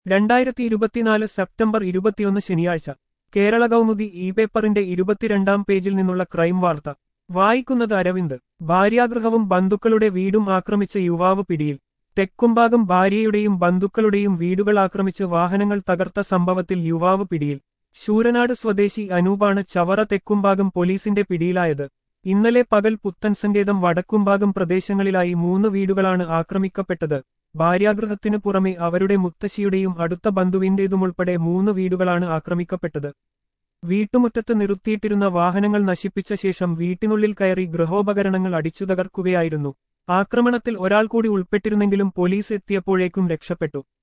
രണ്ടായിരത്തി ഇരുപത്തിനാല് സെപ്റ്റംബർ ഇരുപത്തിയൊന്ന് ശനിയാഴ്ച കേരള കൗമുദി ഇ പേപ്പറിന്റെ ഇരുപത്തിരണ്ടാം പേജിൽ നിന്നുള്ള ക്രൈം വാർത്ത വായിക്കുന്നത് അരവിന്ദ് ഭാര്യാഗൃഹവും ബന്ധുക്കളുടെ വീടും ആക്രമിച്ച യുവാവ് പിടിയിൽ തെക്കുംഭാഗം ഭാര്യയുടെയും ബന്ധുക്കളുടെയും വീടുകൾ ആക്രമിച്ച് വാഹനങ്ങൾ തകർത്ത സംഭവത്തിൽ യുവാവ് പിടിയിൽ ശൂരനാട് സ്വദേശി അനൂപാണ് ചവറ തെക്കുംഭാഗം പോലീസിന്റെ പിടിയിലായത് ഇന്നലെ പകൽ പുത്തൻ സങ്കേതം വടക്കുംഭാഗം പ്രദേശങ്ങളിലായി മൂന്ന് വീടുകളാണ് ആക്രമിക്കപ്പെട്ടത് ഭാര്യാഗൃഹത്തിനു പുറമെ അവരുടെ മുത്തശ്ശിയുടെയും അടുത്ത ബന്ധുവിന്റേതുമുൾപ്പെടെ മൂന്ന് വീടുകളാണ് ആക്രമിക്കപ്പെട്ടത് വീട്ടുമുറ്റത്ത് നിർത്തിയിട്ടിരുന്ന വാഹനങ്ങൾ നശിപ്പിച്ച ശേഷം വീട്ടിനുള്ളിൽ കയറി ഗൃഹോപകരണങ്ങൾ അടിച്ചു തകർക്കുകയായിരുന്നു ആക്രമണത്തിൽ ഒരാൾ കൂടി ഉൾപ്പെട്ടിരുന്നെങ്കിലും പോലീസ് എത്തിയപ്പോഴേക്കും രക്ഷപ്പെട്ടു